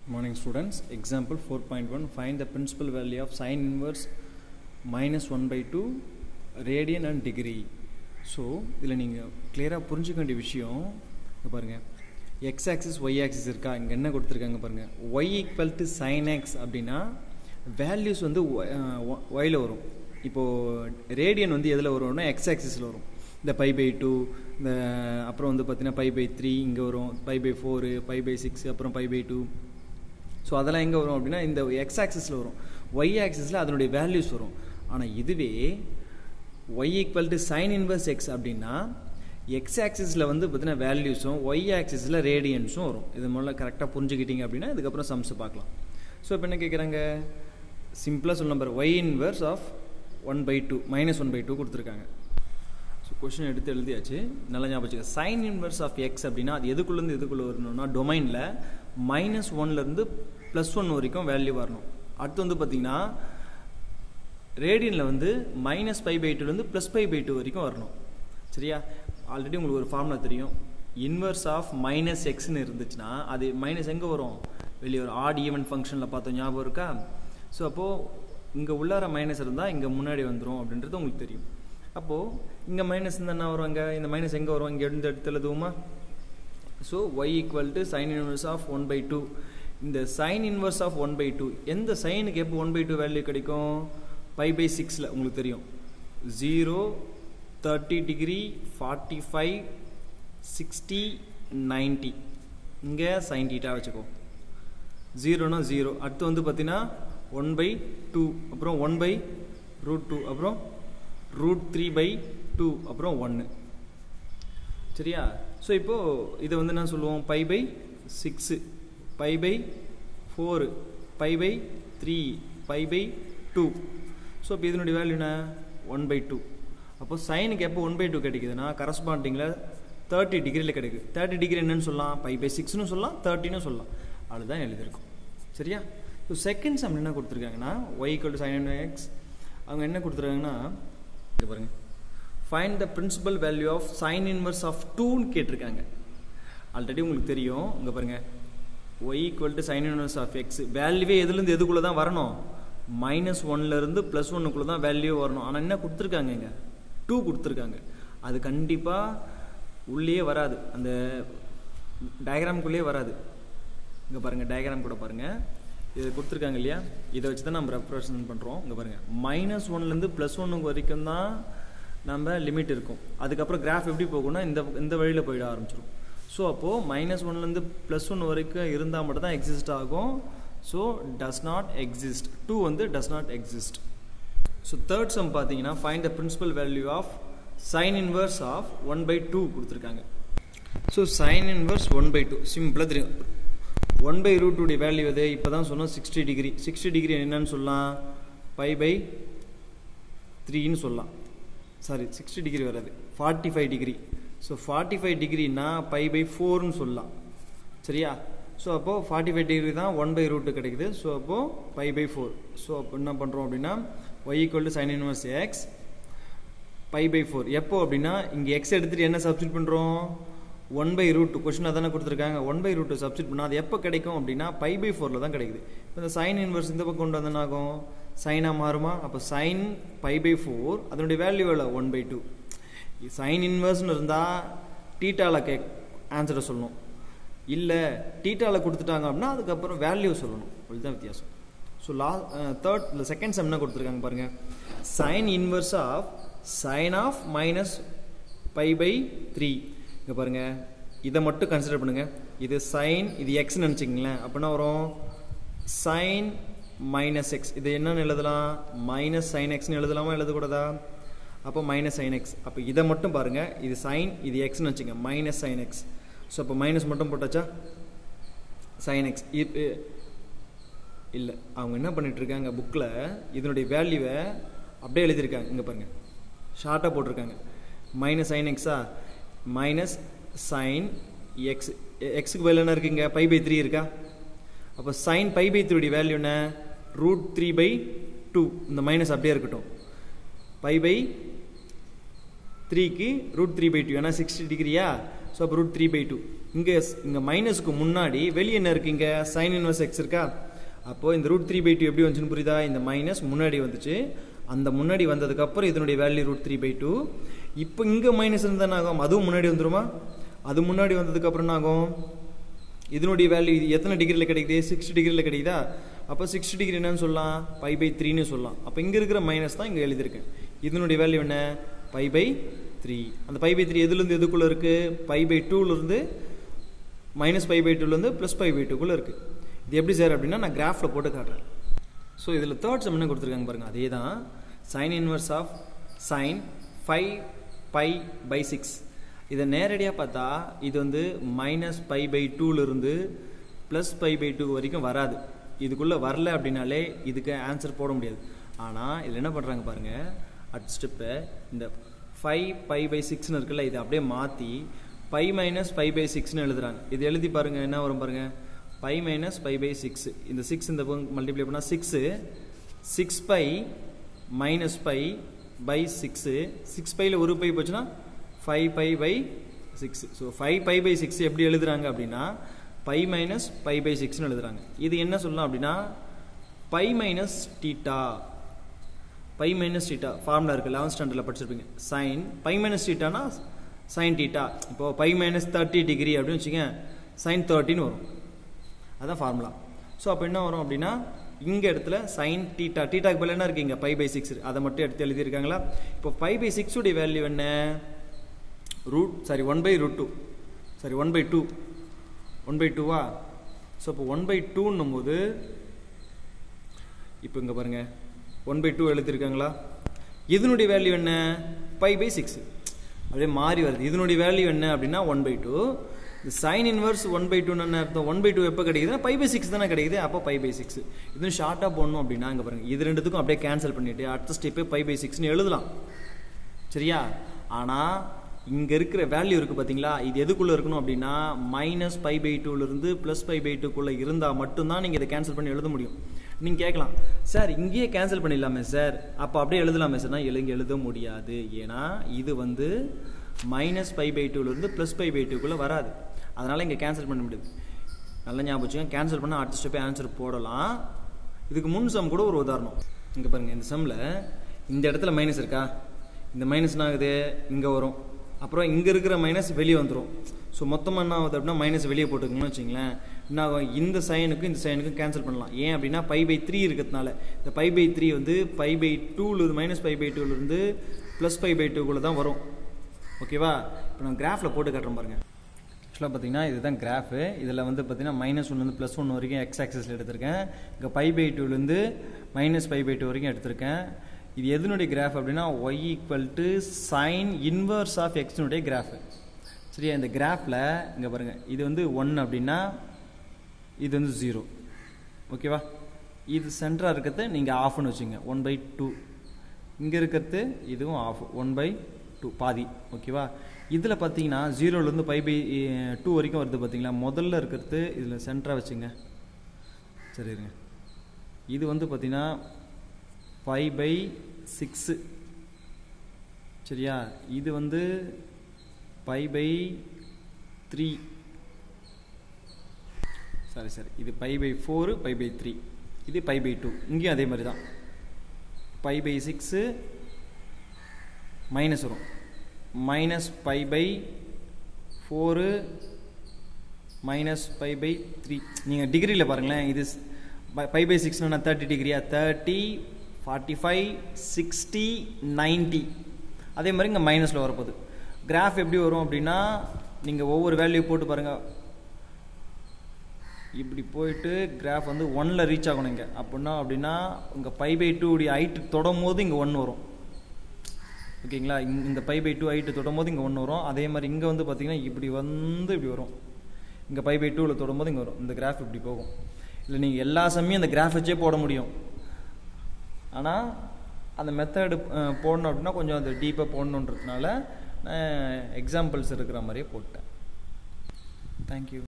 Morning students. Example 4.1 Find the principal value of sine inverse minus 1 by 2 radian and degree. So இதில் நீங்கள் கிளியராக புரிஞ்சுக்க வேண்டிய விஷயம் இங்க பாருங்கள் எக்ஸ் ஆக்சிஸ் ஒய் ஆக்சிஸ் இருக்கா இங்கே என்ன கொடுத்துருக்காங்க பாருங்கள் y equal to sine x அப்படின்னா வேல்யூஸ் வந்து ஒயில் வரும் இப்போது ரேடியன் வந்து எதில் வரும்னா எக்ஸ் ஆக்சிஸில் வரும் இந்த பை பை டூ இந்த அப்புறம் வந்து பார்த்தீங்கன்னா பை பை த்ரீ இங்கே வரும் pi by four pi by six அப்புறம் பை பை டூ ஸோ அதெல்லாம் எங்கே வரும் அப்படின்னா இந்த எக்ஸ் ஆக்சிஸில் வரும் ஒய் ஆக்சிஸில் அதனுடைய வேல்யூஸ் வரும் ஆனால் இதுவே y equal to sine inverse x அப்படின்னா எக்ஸ் ஆக்சிஸில் வந்து பார்த்தீங்கன்னா வேல்யூஸும் ஒய் ஆக்சிஸில் ரேடியன்ஸும் வரும் இது முதல்ல கரெக்டாக புரிஞ்சுக்கிட்டீங்க அப்படின்னா இதுக்கப்புறம் சம்ஸ் பார்க்கலாம் ஸோ இப்போ என்ன கேட்குறாங்க சிம்பிளாக சொல்ல number y inverse of one by two minus one by two கொடுத்துருக்காங்க ஸோ கொஷின் எடுத்து எழுதியாச்சு நல்லா ஞாபகம் வச்சுக்க சைன் இன்வர்ஸ் ஆஃப் எக்ஸ் அப்படின்னா அது எதுக்குள்ளேருந்து எதுக்குள்ளே வரணும்னா டொமைனில் மைனஸ் ஒன்லேருந்து ப்ளஸ் ஒன் வரைக்கும் வேல்யூ வரணும் அடுத்து வந்து பார்த்தீங்கன்னா ரேடியனில் வந்து மைனஸ் ஃபைவ் பை டூலேருந்து ப்ளஸ் ஃபைவ் பை டூ வரைக்கும் வரணும் சரியா ஆல்ரெடி உங்களுக்கு ஒரு ஃபார்முலா தெரியும் இன்வர்ஸ் ஆஃப் மைனஸ் எக்ஸ்னு இருந்துச்சுன்னா அது மைனஸ் எங்கே வரும் வெளியே ஒரு ஆட் ஈவன் ஃபங்க்ஷனில் பார்த்தோம் ஞாபகம் இருக்கா ஸோ அப்போது இங்கே உள்ளார மைனஸ் இருந்தால் இங்கே முன்னாடி வந்துடும் அப்படின்றது உங்களுக்கு தெரியும் அப்போது இங்கே மைனஸ் இருந்தால் என்ன வரும் அங்கே இந்த மைனஸ் எங்கே வரும் இங்கே எடுத்து எடுத்து எழுதுவோமா so y equal to sine inverse of one by two இந்த sine inverse of one by two எந்த சைனுக்கு எப்போ ஒன் பை டூ வேல்யூ கிடைக்கும் பை பை சிக்ஸில் உங்களுக்கு தெரியும் zero thirty degree forty five sixty ninety இங்கே சைன் டீட்டா வச்சுக்கோ ஜீரோனா ஜீரோ அடுத்து வந்து பார்த்தீங்கன்னா ஒன் பை டூ அப்புறம் ஒன் பை ரூட் டூ அப்புறம் ரூட் த்ரீ பை டூ அப்புறம் ஒன்று சரியா ஸோ இப்போது இதை வந்து என்ன சொல்லுவோம் pi by six pi by four pi by three pi by two so இப்போ இதனுடைய வேல்யூ என்ன ஒன் பை டூ அப்போ சைனுக்கு எப்போ ஒன் பை டூ கிடைக்குதுன்னா கரஸ்பாண்டிங்கில் தேர்ட்டி டிகிரியில் கிடைக்குது தேர்ட்டி டிகிரி என்னன்னு சொல்லலாம் பை பை சிக்ஸ்னு சொல்லலாம் தேர்ட்டின்னு சொல்லலாம் அதுதான் எழுதியிருக்கும் சரியா ஸோ செகண்ட் சம் என்ன கொடுத்துருக்காங்கன்னா y equal to sine x அவங்க என்ன கொடுத்துருக்காங்கன்னா இது பாருங்கள் find the principal value of sine inverse of டூன்னு கேட்டிருக்காங்க ஆல்ரெடி உங்களுக்கு தெரியும் இங்கே பாருங்கள் y equal to sine inverse of x வேல்யூவே எதுலேருந்து எதுக்குள்ளே தான் வரணும் மைனஸ் ஒன்லேருந்து ப்ளஸ் ஒன்னுக்குள்ளே தான் வேல்யூ வரணும் ஆனால் என்ன கொடுத்துருக்காங்க இங்கே டூ கொடுத்துருக்காங்க அது கண்டிப்பாக உள்ளேயே வராது அந்த டயக்ராம்குள்ளேயே வராது இங்கே பாருங்கள் டயக்ராம் கூட பாருங்கள் இது கொடுத்துருக்காங்க இல்லையா இதை வச்சு தான் நம்ம ரெப்ரசன்ட் பண்ணுறோம் இங்கே பாருங்கள் மைனஸ் ஒன்லேருந்து ப்ளஸ் ஒன்று வரைக்கும் தான் நம்ம லிமிட் இருக்கும் அதுக்கப்புறம் கிராஃப் எப்படி போகும்னா இந்த இந்த வழியில் போயிட ஆரம்பிச்சிடும் ஸோ அப்போது மைனஸ் ஒன்லேருந்து ப்ளஸ் ஒன் வரைக்கும் இருந்தால் மட்டும் தான் எக்ஸிஸ்ட் ஆகும் so does not exist two வந்து does not exist so third sum பார்த்தீங்கன்னா find the principal value of sine inverse of one by two கொடுத்துருக்காங்க so sine inverse one by two சிம்பிளாக தெரியும் ஒன் பை ரூட் டூடைய value எது இப்போ தான் சொன்னோம் சிக்ஸ்டி டிகிரி சிக்ஸ்டி டிகிரி என்னன்னு சொல்லலாம் பை பை த்ரீன்னு சொல்லலாம் சாரி சிக்ஸ்டி டிகிரி வராது forty five degree so forty five டிகிரினா பை பை ஃபோர்னு சொல்லலாம் சரியா ஸோ அப்போது ஃபார்ட்டி ஃபைவ் டிகிரி தான் ஒன் பை ரூட்டு கிடைக்குது ஸோ அப்போது பை பை ஃபோர் ஸோ அப்போ என்ன பண்ணுறோம் அப்படின்னா y equal to sine inverse x pi by four எப்போ அப்படின்னா இங்கே எக்ஸ் எடுத்துகிட்டு என்ன சப்ஸ்டியூட் பண்ணுறோம் ஒன் பை ரூட் கொஷினாக தானே கொடுத்துருக்காங்க ஒன் பை ரூட்டு சப்ஸ்டியூட் பண்ணால் அது எப்போ கிடைக்கும் அப்படின்னா பை பை ஃபோரில் தான் கிடைக்குது இப்போ இந்த சைன் இன்வர்ஸ் இந்த பக்கம் கொண்டு வந்தோன்னா ஆகும் சைனாக மாறுமா அப்போ சைன் பை பை ஃபோர் அதனுடைய வேல்யூ எவ்வளோ ஒன் பை டூ சைன் இன்வர்ஸ்னு இருந்தால் டீட்டாவில் கே ஆன்சரை சொல்லணும் இல்லை டீட்டாவில் கொடுத்துட்டாங்க அப்படின்னா அதுக்கப்புறம் வேல்யூ சொல்லணும் அதுதான் வித்தியாசம் ஸோ லா தேர்ட் இந்த செகண்ட் சம் என்ன கொடுத்துருக்காங்க பாருங்கள் sine inverse of sine of minus pi by three இங்கே பாருங்கள் இதை மட்டும் கன்சிடர் பண்ணுங்கள் இது சைன் இது எக்ஸ்னு நினச்சிங்களேன் அப்படின்னா வரும் சைன் மைனஸ் எக்ஸ் இது என்னன்னு எழுதலாம் மைனஸ் சைன் எக்ஸ்னு எழுதலாமா எழுதக்கூடாதா அப்போ மைனஸ் சைன் எக்ஸ் அப்போ இதை மட்டும் பாருங்கள் இது சைன் இது எக்ஸ்னு வச்சுங்க மைனஸ் சைன் எக்ஸ் ஸோ அப்போ மைனஸ் மட்டும் போட்டாச்சா சைன் எக்ஸ் இப்போ இல்லை அவங்க என்ன பண்ணிகிட்ருக்காங்க புக்கில் இதனுடைய வேல்யூவை அப்படியே எழுதியிருக்காங்க இங்கே பாருங்கள் ஷார்ட்டாக போட்டிருக்காங்க மைனஸ் சைன் எக்ஸா மைனஸ் சைன் எக்ஸ் எக்ஸுக்கு வேல்யூ என்ன இருக்குங்க பை பை த்ரீ இருக்கா அப்போ சைன் பை பை த்ரீடைய வேல்யூ என்ன ரூட் த்ரீ பை டூ இந்த மைனஸ் அப்படியே இருக்கட்டும் பை பை த்ரீக்கு ரூட் த்ரீ பை டூ ஏன்னா சிக்ஸ்டி டிகிரியா ஸோ அப்போ ரூட் த்ரீ பை டூ இங்கே இங்கே மைனஸுக்கு முன்னாடி வெளியே என்ன இருக்கு இங்கே சைன் இன்வர்ஸ் எக்ஸ் இருக்கா அப்போது இந்த ரூட் த்ரீ பை டூ எப்படி வந்துச்சுன்னு புரியுதா இந்த மைனஸ் முன்னாடி வந்துச்சு அந்த முன்னாடி வந்ததுக்கப்புறம் இதனுடைய value root three by two இப்போ இங்கே மைனஸ் இருந்தால் ஆகும் அதுவும் முன்னாடி வந்துருமா அது முன்னாடி வந்ததுக்கப்புறம் என்ன ஆகும் இதனுடைய வேல்யூ இது எத்தனை டிகிரியில் கிடைக்குது சிக்ஸ்டி டிகிரியில் கிடைக்குதா அப்போ சிக்ஸ்டி டிகிரி என்னன்னு சொல்லலாம் பை பை த்ரீன்னு சொல்லலாம் அப்போ இங்கே இருக்கிற மைனஸ் தான் இங்கே எழுதியிருக்கேன் இதனுடைய வேல்யூ என்ன பை பை த்ரீ அந்த பை பை த்ரீ எதுலேருந்து எதுக்குள்ளே இருக்குது பை பை டூலேருந்து மைனஸ் பை பை டூலேருந்து ப்ளஸ் பை பை டூக்குள்ளே இருக்குது இது எப்படி சார் அப்படின்னா நான் கிராஃபில் போட்டு காட்டுறேன் ஸோ இதில் தேர்ட் சம் என்ன கொடுத்துருக்காங்க பாருங்கள் அதே தான் sine inverse of sine five pi by six இதை நேரடியாக பார்த்தா இது வந்து மைனஸ் பை பை டூலேருந்து ப்ளஸ் பை பை டூ வரைக்கும் வராது இதுக்குள்ளே வரல அப்படின்னாலே இதுக்கு ஆன்சர் போட முடியாது ஆனால் இதில் என்ன பண்ணுறாங்க பாருங்கள் அடுத்த ஸ்டெப்பை இந்த ஃபைவ் பை பை சிக்ஸ்னு இருக்குல்ல இதை அப்படியே மாற்றி பை மைனஸ் பை பை சிக்ஸ்னு எழுதுறாங்க இது எழுதி பாருங்கள் என்ன வரும் பாருங்கள் pi minus pi by six இந்த சிக்ஸ் இந்த மல்டிப்ளை பண்ணால் six six pi minus pi by six six பையில் ஒரு பை போச்சுன்னா five pi by six so five pi by six எப்படி எழுதுறாங்க அப்படின்னா பை மைனஸ் பை பை சிக்ஸ்னு எழுதுறாங்க இது என்ன சொல்லலாம் அப்படின்னா pi minus theta pi minus theta formula இருக்குது லெவன்த் ஸ்டாண்டர்டில் படிச்சிருப்பீங்க சைன் பை மைனஸ் டீட்டானா சைன் டீட்டா இப்போது பை மைனஸ் தேர்ட்டி டிகிரி அப்படின்னு வச்சுங்க சைன் தேர்ட்டின்னு வரும் அதான் ஃபார்முலா ஸோ அப்போ என்ன வரும் அப்படின்னா இங்கே இடத்துல சைன் டீட்டா டீட்டாக்கு பதில் என்ன இருக்கு இங்கே பை பை சிக்ஸ் அதை மட்டும் எடுத்து எழுதியிருக்காங்களா இப்போ பை பை சிக்ஸுடைய வேல்யூ என்ன root sorry one by root two sorry one by two one by டூவா ஸோ இப்போ ஒன் பை டூன்னும் போது இப்போ இங்கே பாருங்கள் ஒன் பை டூ எழுதியிருக்காங்களா இதனுடைய வேல்யூ என்ன பை பை சிக்ஸ் அப்படியே மாறி வருது இதனுடைய வேல்யூ என்ன அப்படின்னா ஒன் பை டூ இந்த சைன் இன்வர்ஸ் ஒன் பை டூன்னு என்ன அர்த்தம் ஒன் பை டூ எப்போ கிடைக்குதுன்னா பை பை சிக்ஸ் தானே கிடைக்குது அப்போ பை பை சிக்ஸ் இது ஷார்ட்டாக போடணும் அப்படின்னா அங்கே பாருங்க இது ரெண்டுத்துக்கும் அப்படியே கேன்சல் பண்ணிட்டு அடுத்த ஸ்டெப்பே பை பை சிக்ஸ்னு எழுதலாம் சரியா ஆனால் இங்கே இருக்கிற வேல்யூ இருக்குது பார்த்தீங்களா இது எதுக்குள்ளே இருக்கணும் அப்படின்னா மைனஸ் பை பை டூலேருந்து ப்ளஸ் பை பை டூக்குள்ளே இருந்தால் மட்டும்தான் நீங்கள் இதை கேன்சல் பண்ணி எழுத முடியும் நீங்கள் கேட்கலாம் சார் இங்கேயே கேன்சல் பண்ணிடலாமே சார் அப்போ அப்படியே எழுதலாமே சார்னா எழுங்க எழுத முடியாது ஏன்னா இது வந்து மைனஸ் பை பை டூலேருந்து ப்ளஸ் பை பை டூக்குள்ளே வராது அதனால் இங்கே கேன்சல் பண்ண முடியாது நல்ல ஞாபகம் வச்சுக்கோங்க கேன்சல் பண்ணால் அடுத்த ஸ்டெப்பே ஆன்சர் போடலாம் இதுக்கு முன் சம் கூட ஒரு உதாரணம் இங்கே பாருங்கள் இந்த சம்மில் இந்த இடத்துல மைனஸ் இருக்கா இந்த மைனஸ் என்ன ஆகுது இங்கே வரும் அப்புறம் இங்கே இருக்கிற மைனஸ் வெளியே வந்துடும் ஸோ மொத்தமாக என்ன ஆகுது அப்படின்னா மைனஸ் வெளியே போட்டுக்கணும்னு வச்சிங்களேன் என்ன ஆகும் இந்த சைனுக்கும் இந்த சைனுக்கும் கேன்சல் பண்ணலாம் ஏன் அப்படின்னா பை பை த்ரீ இருக்கிறதுனால இந்த பை பை த்ரீ வந்து பை பை டூலேருந்து மைனஸ் பை பை டூலேருந்து ப்ளஸ் பை பை டூக்குள்ளே தான் வரும் ஓகேவா இப்போ நான் கிராஃபில் போட்டு காட்டுறேன் பாருங்கள் ஆக்சுவலாக பார்த்தீங்கன்னா இதுதான் கிராஃபு இதில் வந்து பார்த்தீங்கன்னா மைனஸ் ஒன்லேருந்து ப்ளஸ் ஒன் வரைக்கும் எக்ஸ் ஆக்சஸில் எடுத்திருக்கேன் இங்கே பை பை டூலேருந்து மைனஸ் பை பை டூ வரைக்கும் எடுத்திருக்கேன் இது எதனுடைய கிராஃப் அப்படின்னா y equal to sine inverse of எக்ஸினுடைய கிராஃபு சரியா இந்த கிராஃபில் இங்கே பாருங்கள் இது வந்து ஒன் அப்படின்னா இது வந்து ஜீரோ ஓகேவா இது சென்டராக இருக்கிறது நீங்கள் ஆஃப்னு வச்சுங்க ஒன் பை டூ இங்கே இருக்கிறது இதுவும் ஆஃப் ஒன் பை டூ பாதி ஓகேவா இதில் பார்த்தீங்கன்னா ஜீரோலேருந்து பை பை டூ வரைக்கும் வருது பார்த்தீங்களா முதல்ல இருக்கிறது இதில் சென்டராக வச்சுங்க சரி இருங்க இது வந்து பார்த்தீங்கன்னா ஃபைவ் பை சிக்ஸு சரியா இது வந்து pi by three sorry sorry இது pi by four pi by three இது பை பை டூ இங்கேயும் அதே மாதிரி தான் பை பை சிக்ஸு மைனஸ் வரும் minus pi by four minus pi by three நீங்கள் டிகிரியில் பாருங்களேன் இது பை பை சிக்ஸ்னா தேர்ட்டி டிகிரியா thirty forty five sixty ninety அதே மாதிரி இங்கே மைனஸில் வரப்போகுது கிராஃப் எப்படி வரும் அப்படின்னா நீங்கள் ஒவ்வொரு வேல்யூ போட்டு பாருங்கள் இப்படி போயிட்டு கிராஃப் வந்து ஒன்னில் ரீச் ஆகணும் இங்கே அப்படின்னா அப்படின்னா உங்கள் பை பை டூ உடைய ஹைட்டு தொடும் போது இங்கே ஒன் வரும் ஓகேங்களா இங்க- இந்த பை பை டூ ஹைட்டு தொடும் போது இங்கே ஒன்று வரும் அதே மாதிரி இங்கே வந்து பார்த்தீங்கன்னா இப்படி வந்து இப்படி வரும் இங்கே பை பை டூவில் தொடும் போது இங்கே வரும் இந்த கிராஃப் இப்படி போகும் இல்லை நீங்கள் எல்லா சமயம் அந்த கிராஃப் வச்சே போட முடியும் ஆனால் அந்த மெத்தடு போடணும் அப்படின்னா கொஞ்சம் அது டீப்பாக போடணுன்றதுனால எக்ஸாம்பிள்ஸ் இருக்கிற மாதிரியே போட்டேன் தேங்க்யூ